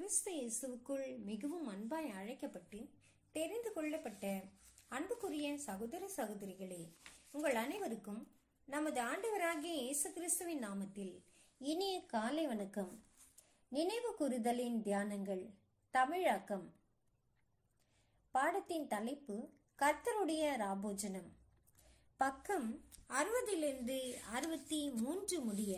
கிறிஸ்து இயேசுவுக்குள் மிகவும் அன்பாய் அழைக்கப்பட்டு தெரிந்து கொள்ளப்பட்ட அன்புக்குரிய சகோதர சகோதரிகளே உங்கள் அனைவருக்கும் நமது ஆண்டவராகிய இயேசு கிறிஸ்துவின் நாமத்தில் இனிய காலை வணக்கம் நினைவு கூறுதலின் தியானங்கள் தமிழாக்கம் பாடத்தின் தலைப்பு கர்த்தருடைய ராபோஜனம் பக்கம் அறுபதிலிருந்து அறுபத்தி மூன்று முடிய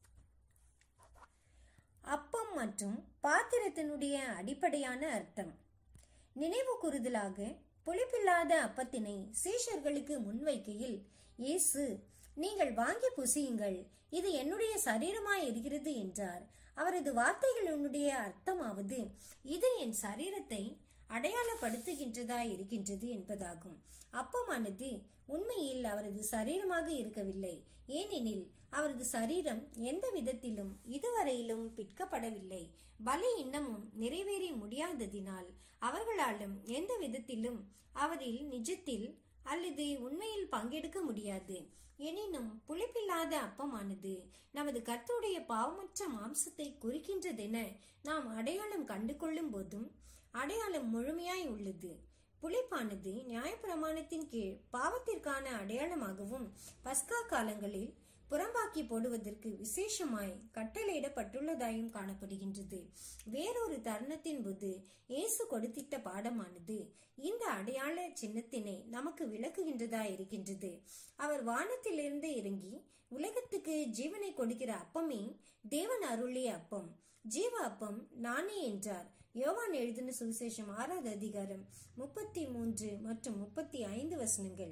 அப்பம் மற்றும் பாத்திரத்தினுடைய அடிப்படையான அர்த்தம் நினைவு கூறுதலாக புளிப்பில்லாத அப்பத்தினை சீஷர்களுக்கு முன்வைக்கையில் இயேசு நீங்கள் வாங்கி புசியுங்கள் இது என்னுடைய சரீரமாய் இருக்கிறது என்றார் அவரது வார்த்தைகளினுடைய அர்த்தமாவது இது என் சரீரத்தை அடையாளப்படுத்துகின்றதா இருக்கின்றது என்பதாகும் அப்பமானது உண்மையில் அவரது சரீரமாக இருக்கவில்லை ஏனெனில் அவரது சரீரம் எந்த விதத்திலும் இதுவரையிலும் பிற்கப்படவில்லை பலி இன்னமும் நிறைவேறி முடியாததினால் அவர்களாலும் எந்த விதத்திலும் அவரில் நிஜத்தில் அல்லது உண்மையில் பங்கெடுக்க முடியாது எனினும் புளிப்பில்லாத அப்பமானது நமது கர்த்தருடைய பாவமற்ற மாம்சத்தை குறிக்கின்றதென நாம் அடையாளம் கண்டு கொள்ளும் போதும் அடையாளம் முழுமையாய் உள்ளது புளிப்பானது நியாயப்பிரமாணத்தின் கீழ் பாவத்திற்கான அடையாளமாகவும் பஸ்கா காலங்களில் புறம்பாக்கி போடுவதற்கு விசேஷமாய் கட்டளையிடப்பட்டுள்ளதாயும் காணப்படுகின்றது வேறொரு தருணத்தின் போது இயேசு கொடுத்திட்ட பாடமானது இந்த அடையாள சின்னத்தினை நமக்கு விளக்குகின்றதா இருக்கின்றது அவர் வானத்திலிருந்து இறங்கி உலகத்துக்கு ஜீவனை கொடுக்கிற அப்பமே தேவன் அருளிய அப்பம் ஜீவ அப்பம் நானே என்றார் யோவான் எழுதின சுவிசேஷம் ஆறாவது அதிகாரம் முப்பத்தி மூன்று மற்றும் முப்பத்தி ஐந்து வசனங்கள்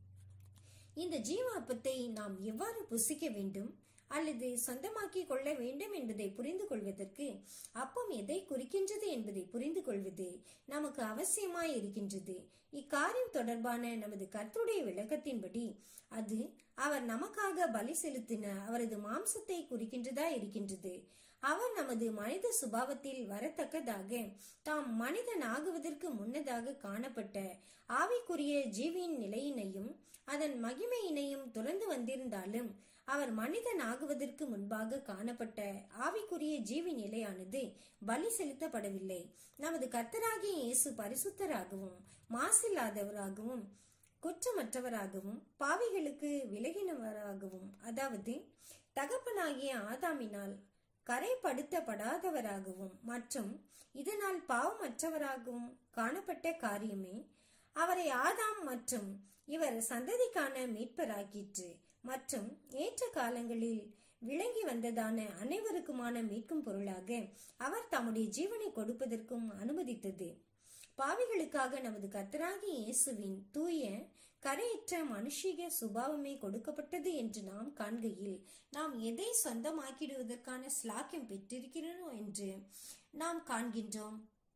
இந்த ஜீவ அப்பத்தை நாம் எவ்வாறு புசிக்க வேண்டும் அல்லது சொந்தமாக்கி கொள்ள வேண்டும் என்பதை புரிந்து கொள்வதற்கு அப்பம் எதை குறிக்கின்றது என்பதை புரிந்து கொள்வது நமக்கு அவசியமாய் இருக்கின்றது இக்காரியம் தொடர்பான நமது கர்த்தருடைய விளக்கத்தின்படி அது அவர் நமக்காக பலி செலுத்தின அவரது மாம்சத்தை குறிக்கின்றதா இருக்கின்றது அவர் நமது மனித சுபாவத்தில் வரத்தக்கதாக தாம் மனிதன் ஆகுவதற்கு முன்னதாக காணப்பட்ட ஆவிக்குரிய ஜீவியின் நிலையினையும் அதன் மகிமையினையும் துறந்து வந்திருந்தாலும் அவர் மனிதன் ஆகுவதற்கு முன்பாக காணப்பட்ட ஆவிக்குரிய ஜீவி நிலையானது பலி செலுத்தப்படவில்லை நமது கர்த்தராகிய இயேசு பரிசுத்தராகவும் மாசில்லாதவராகவும் குற்றமற்றவராகவும் பாவிகளுக்கு விலகினவராகவும் அதாவது தகப்பனாகிய ஆதாமினால் கரைப்படுத்தப்படாதவராகவும் மற்றும் இதனால் பாவமற்றவராகவும் காணப்பட்ட காரியமே அவரை ஆதாம் மற்றும் இவர் சந்ததிக்கான மீட்பராக்கிற்று மற்றும் ஏற்ற காலங்களில் விளங்கி வந்ததான அனைவருக்குமான மீட்கும் பொருளாக அவர் தம்முடைய ஜீவனை கொடுப்பதற்கும் அனுமதித்தது பாவிகளுக்காக நமது கத்தராகி இயேசுவின் தூய கரையற்ற மனுஷிக சுபாவமே கொடுக்கப்பட்டது என்று நாம் காண்கையில் நாம் எதை சொந்தமாக்கிடுவதற்கான ஸ்லாக்கியம் பெற்றிருக்கிறோம் என்று நாம் காண்கின்றோம்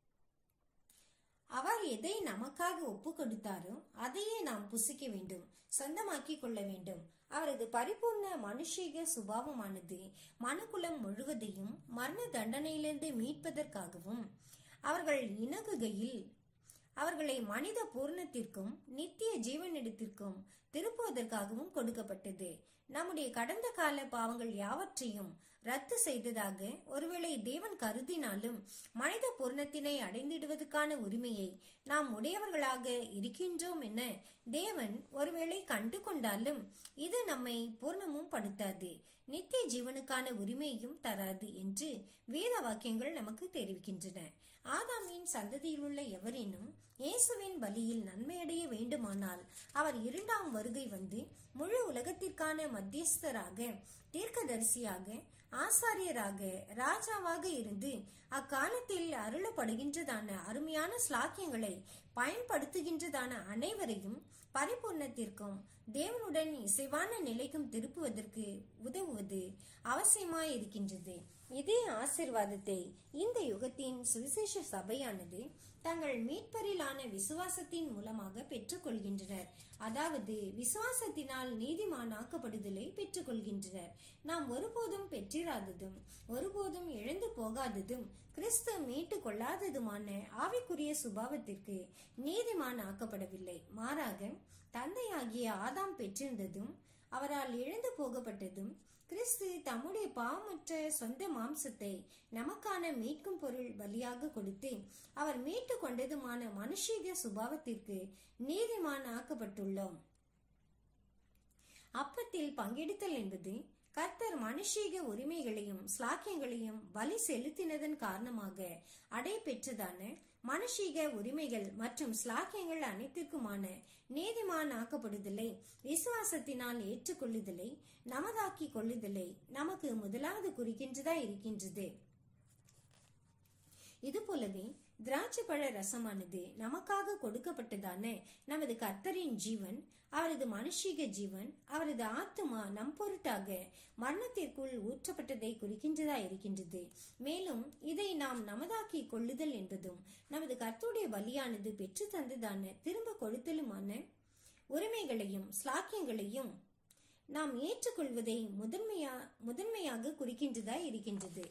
அவர் எதை நமக்காக ஒப்பு கொடுத்தாரோ அதையே நாம் புசிக்க வேண்டும் சொந்தமாக்கி கொள்ள வேண்டும் அவரது பரிபூர்ண மனுஷீக சுபாவமானது மனுக்குலம் முழுவதையும் மரண தண்டனையிலிருந்து மீட்பதற்காகவும் அவர்கள் இணகுகையில் அவர்களை மனித பூர்ணத்திற்கும் நித்திய ஜீவனிடத்திற்கும் திருப்புவதற்காகவும் கொடுக்கப்பட்டது நம்முடைய கடந்த கால பாவங்கள் யாவற்றையும் ரத்து செய்ததாக ஒருவேளை தேவன் கருதினாலும் மனித பூர்ணத்தினை அடைந்திடுவதற்கான உரிமையை நாம் உடையவர்களாக இருக்கின்றோம் என தேவன் ஒருவேளை கண்டு கொண்டாலும் இது நம்மை பூர்ணமும் படுத்தாது நித்திய ஜீவனுக்கான உரிமையும் தராது என்று வேத வாக்கியங்கள் நமக்கு தெரிவிக்கின்றன ஆதாமின் சந்ததியில் உள்ள எவரேனும் இயேசுவின் பலியில் நன்மையடைய வேண்டுமானால் அவர் இரண்டாம் வருகை வந்து முழு உலகத்திற்கான மத்தியஸ்தராக தீர்க்கதரிசியாக ஆசாரியராக ராஜாவாக இருந்து அக்காலத்தில் அருளப்படுகின்றதான அருமையான ஸ்லாக்கியங்களை பயன்படுத்துகின்றதான அனைவரையும் பரிபூர்ணத்திற்கும் தேவனுடன் இசைவான நிலைக்கும் திருப்புவதற்கு உதவுவது அவசியமாயிருக்கின்றது இதே ஆசிர்வாதத்தை இந்த யுகத்தின் சுவிசேஷ சபையானது தங்கள் மீட்பரிலான விசுவாசத்தின் மூலமாக பெற்றுக்கொள்கின்றனர் அதாவது விசுவாசத்தினால் நீதிமானாக்கப்படுதலை பெற்றுக்கொள்கின்றனர் நாம் ஒருபோதும் பெற்றிராததும் ஒருபோதும் இழந்து போகாததும் கிறிஸ்து மீட்டு கொள்ளாததுமான ஆவிக்குரிய சுபாவத்திற்கு நீதிமான் ஆக்கப்படவில்லை மாறாக தந்தையாகிய ஆதாம் பெற்றிருந்ததும் அவரால் இழந்து போகப்பட்டதும் கிறிஸ்து தம்முடைய பாவமற்ற சொந்த மாம்சத்தை நமக்கான மீட்கும் பொருள் பலியாக கொடுத்து அவர் மீட்டு கொண்டதுமான மனுஷீக சுபாவத்திற்கு நீதிமான் ஆக்கப்பட்டுள்ளோம் அப்பத்தில் பங்கெடுத்தல் என்பது கர்த்தர் மனுஷீக உரிமைகளையும் ஸ்லாக்கியங்களையும் பலி செலுத்தினதன் காரணமாக அடை பெற்றதான மனுஷீக உரிமைகள் மற்றும் ஸ்லாக்கியங்கள் அனைத்திற்குமான நீதிமான் ஆக்கப்படுதலை விசுவாசத்தினால் ஏற்றுக்கொள்ளுதலை நமதாக்கி கொள்ளுதலை நமக்கு முதலாவது குறிக்கின்றதா இருக்கின்றது இது போலவே திராட்சை பழ ரசமானது நமக்காக கொடுக்கப்பட்டதான நமது கர்த்தரின் ஜீவன் அவரது மனுஷீக ஜீவன் அவரது ஆத்துமா நம் பொருட்டாக மரணத்திற்குள் ஊற்றப்பட்டதை குறிக்கின்றதா இருக்கின்றது மேலும் இதை நாம் நமதாக்கி கொள்ளுதல் என்பதும் நமது கர்த்தருடைய பலியானது பெற்று தந்ததான திரும்ப கொடுத்தலுமான உரிமைகளையும் ஸ்லாக்கியங்களையும் நாம் ஏற்றுக்கொள்வதை முதன்மையா முதன்மையாக குறிக்கின்றதா இருக்கின்றது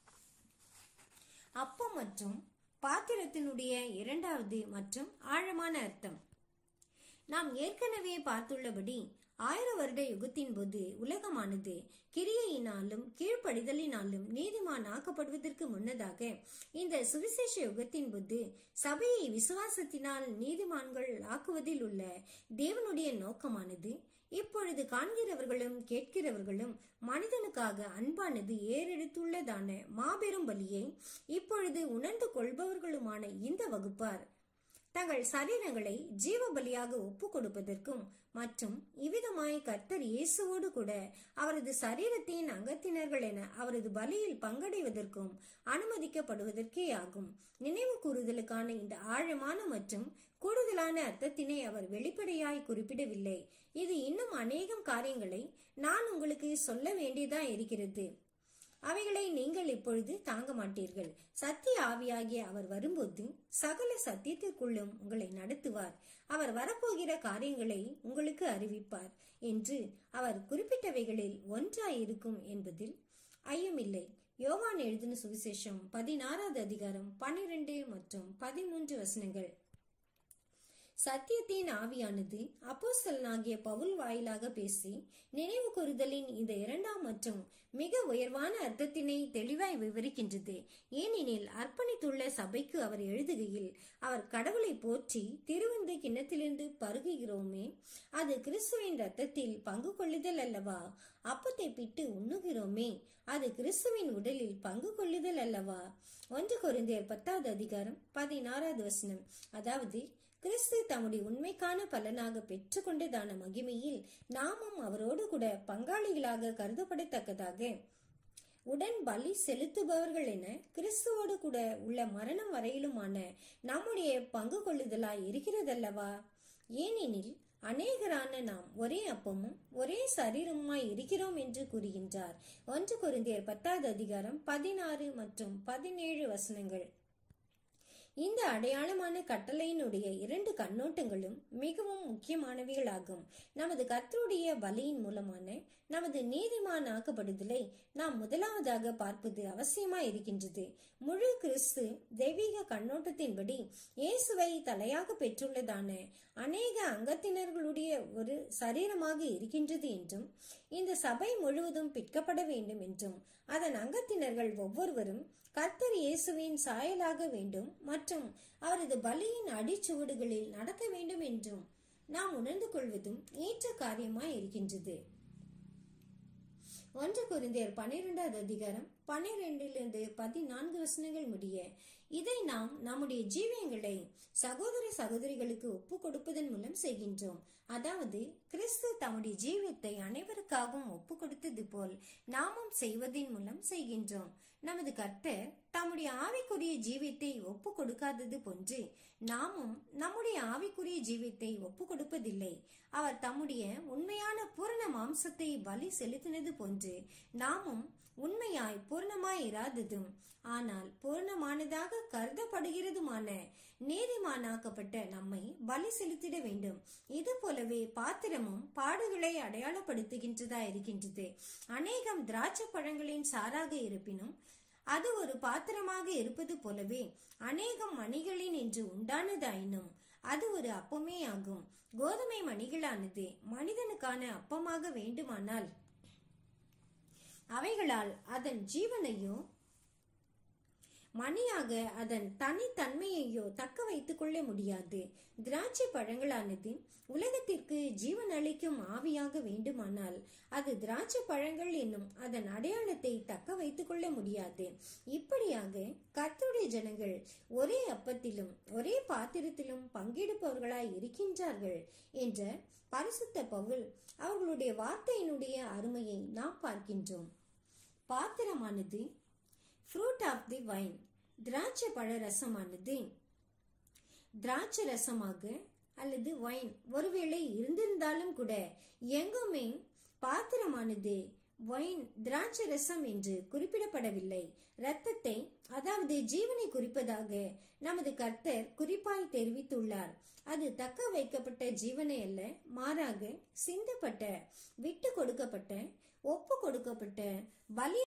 அப்பம் மற்றும் பாத்திரத்தினுடைய இரண்டாவது மற்றும் ஆழமான அர்த்தம் நாம் ஏற்கனவே பார்த்துள்ளபடி ஆயிர வருட யுகத்தின் போது உலகமானது கிரியையினாலும் கீழ்ப்படிதலினாலும் நீதிமான் ஆக்கப்படுவதற்கு முன்னதாக இந்த சுவிசேஷ யுகத்தின் போது சபையை விசுவாசத்தினால் நீதிமான்கள் ஆக்குவதில் உள்ள தேவனுடைய நோக்கமானது இப்பொழுது காண்கிறவர்களும் கேட்கிறவர்களும் மனிதனுக்காக அன்பானது ஏறெடுத்துள்ளதான மாபெரும் பலியை இப்பொழுது உணர்ந்து கொள்பவர்களுமான இந்த வகுப்பார் தங்கள் சரீரங்களை ஜீவ பலியாக ஒப்பு கொடுப்பதற்கும் மற்றும் இவ்விதமாய் கர்த்தர் இயேசுவோடு கூட அவரது சரீரத்தின் அங்கத்தினர்கள் என அவரது பலியில் பங்கடைவதற்கும் அனுமதிக்கப்படுவதற்கே ஆகும் நினைவு கூறுதலுக்கான இந்த ஆழமான மற்றும் கூடுதலான அர்த்தத்தினை அவர் வெளிப்படையாய் குறிப்பிடவில்லை இது இன்னும் அநேகம் காரியங்களை நான் உங்களுக்கு சொல்ல வேண்டியதா இருக்கிறது அவைகளை நீங்கள் இப்பொழுது தாங்க மாட்டீர்கள் சத்திய ஆவியாகிய அவர் வரும்போது சகல சத்தியத்திற்குள்ளும் உங்களை நடத்துவார் அவர் வரப்போகிற காரியங்களை உங்களுக்கு அறிவிப்பார் என்று அவர் குறிப்பிட்டவைகளில் ஒன்றாயிருக்கும் என்பதில் ஐயமில்லை யோவான் எழுதின சுவிசேஷம் பதினாறாவது அதிகாரம் பன்னிரண்டு மற்றும் பதிமூன்று வசனங்கள் சத்தியத்தின் ஆவியானது அப்போஸ்தலனாகிய பவுல் வாயிலாக பேசி நினைவு கூறுதலின் இந்த இரண்டாம் மற்றும் மிக உயர்வான அர்த்தத்தினை தெளிவாய் விவரிக்கின்றது ஏனெனில் அர்ப்பணித்துள்ள சபைக்கு அவர் எழுதுகையில் அவர் கடவுளை போற்றி திருவிந்து கிண்ணத்திலிருந்து பருகுகிறோமே அது கிறிஸ்துவின் ரத்தத்தில் பங்கு கொள்ளுதல் அல்லவா அப்பத்தை பிட்டு உண்ணுகிறோமே அது கிறிஸ்துவின் உடலில் பங்கு கொள்ளுதல் அல்லவா ஒன்று கொரிந்தியர் பத்தாவது அதிகாரம் பதினாறாவது வசனம் அதாவது கிறிஸ்து தம்முடைய உண்மைக்கான பலனாக பெற்றுக்கொண்டதான மகிமையில் நாமும் அவரோடு கூட பங்காளிகளாக கருதப்படத்தக்கதாக உடன் பலி செலுத்துபவர்கள் என கிறிஸ்துவோடு கூட உள்ள மரணம் வரையிலுமான நம்முடைய பங்கு கொள்ளுதலாய் இருக்கிறதல்லவா ஏனெனில் அநேகரான நாம் ஒரே அப்பமும் ஒரே சரீரமாய் இருக்கிறோம் என்று கூறுகின்றார் ஒன்று கொரிந்தியர் பத்தாவது அதிகாரம் பதினாறு மற்றும் பதினேழு வசனங்கள் இந்த அடையாளமான கட்டளையினுடைய இரண்டு கண்ணோட்டங்களும் மிகவும் முக்கியமானவைகளாகும் நமது கர்த்தருடைய பலியின் மூலமான நமது நீதிமான் ஆக்கப்படுதலை நாம் முதலாவதாக பார்ப்பது அவசியமா இருக்கின்றது முழு கிறிஸ்து தெய்வீக கண்ணோட்டத்தின்படி இயேசுவை தலையாக பெற்றுள்ளதான அநேக அங்கத்தினர்களுடைய ஒரு சரீரமாக இருக்கின்றது என்றும் இந்த சபை முழுவதும் பிற்கப்பட வேண்டும் என்றும் அதன் அங்கத்தினர்கள் ஒவ்வொருவரும் கர்த்தர் இயேசுவின் சாயலாக வேண்டும் மற்றும் அவரது பலியின் அடிச்சுவடுகளில் நடக்க வேண்டும் என்றும் நாம் உணர்ந்து கொள்வதும் ஏற்ற காரியமாய் இருக்கின்றது ஒன்று குருந்தியர் பன்னிரெண்டாவது அதிகாரம் பன்னிரெண்டிலிருந்து பதினான்கு வசனங்கள் முடிய இதை நாம் நம்முடைய ஜீவியங்களை சகோதர சகோதரிகளுக்கு ஒப்பு கொடுப்பதன் மூலம் செய்கின்றோம் அதாவது கிறிஸ்து தம்முடைய ஜீவியத்தை அனைவருக்காகவும் ஒப்பு கொடுத்தது போல் நாமும் செய்வதன் மூலம் செய்கின்றோம் நமது கர்த்தர் தம்முடைய ஆவிக்குரிய ஜீவியத்தை ஒப்பு கொடுக்காதது போன்று நாமும் நம்முடைய ஆவிக்குரிய ஜீவியத்தை ஒப்பு கொடுப்பதில்லை அவர் தம்முடைய உண்மையான பூரண மாம்சத்தை பலி செலுத்தினது போன்று நாமும் உண்மையாய் பூர்ணமாய் இராததும் ஆனால் பூர்ணமானதாக கருதப்படுகிறதுமான நீதிமானாக்கப்பட்ட நம்மை பலி செலுத்திட வேண்டும் இது போலவே பாத்திரமும் பாடுகளை அடையாளப்படுத்துகின்றதா இருக்கின்றது அநேகம் திராட்சை பழங்களின் சாராக இருப்பினும் அது ஒரு பாத்திரமாக இருப்பது போலவே அநேகம் மணிகளின் என்று உண்டானதாயினும் அது ஒரு அப்பமே ஆகும் கோதுமை மணிகளானது மனிதனுக்கான அப்பமாக வேண்டுமானால் அவைகளால் அதன் ஜீவனையோ மணியாக அதன் தனித்தன்மையையோ தக்க வைத்துக் கொள்ள முடியாது திராட்சை பழங்களானது உலகத்திற்கு ஜீவன் அளிக்கும் ஆவியாக வேண்டுமானால் அது திராட்சை பழங்கள் என்னும் அதன் அடையாளத்தை தக்க வைத்துக் கொள்ள முடியாது இப்படியாக கர்த்தருடைய ஜனங்கள் ஒரே அப்பத்திலும் ஒரே பாத்திரத்திலும் பங்கெடுப்பவர்களாய் இருக்கின்றார்கள் என்ற பரிசுத்த பவுல் அவர்களுடைய வார்த்தையினுடைய அருமையை நாம் பார்க்கின்றோம் பாத்திரமானது ஃப்ரூட் ஆஃப் தி வைன் திராட்சை பழ ரசமானது திராட்சை ரசமாக அல்லது வைன் ஒருவேளை இருந்திருந்தாலும் கூட எங்குமே பாத்திரமானது வைன் திராட்சை ரசம் என்று குறிப்பிடப்படவில்லை இரத்தத்தை அதாவது ஜீவனை குறிப்பதாக நமது கர்த்தர் குறிப்பாய் தெரிவித்துள்ளார் அது தக்க வைக்கப்பட்ட ஜீவனை அல்ல மாறாக சிந்தப்பட்ட விட்டு கொடுக்கப்பட்ட ஒப்பு கொடுக்கப்பட்ட பலி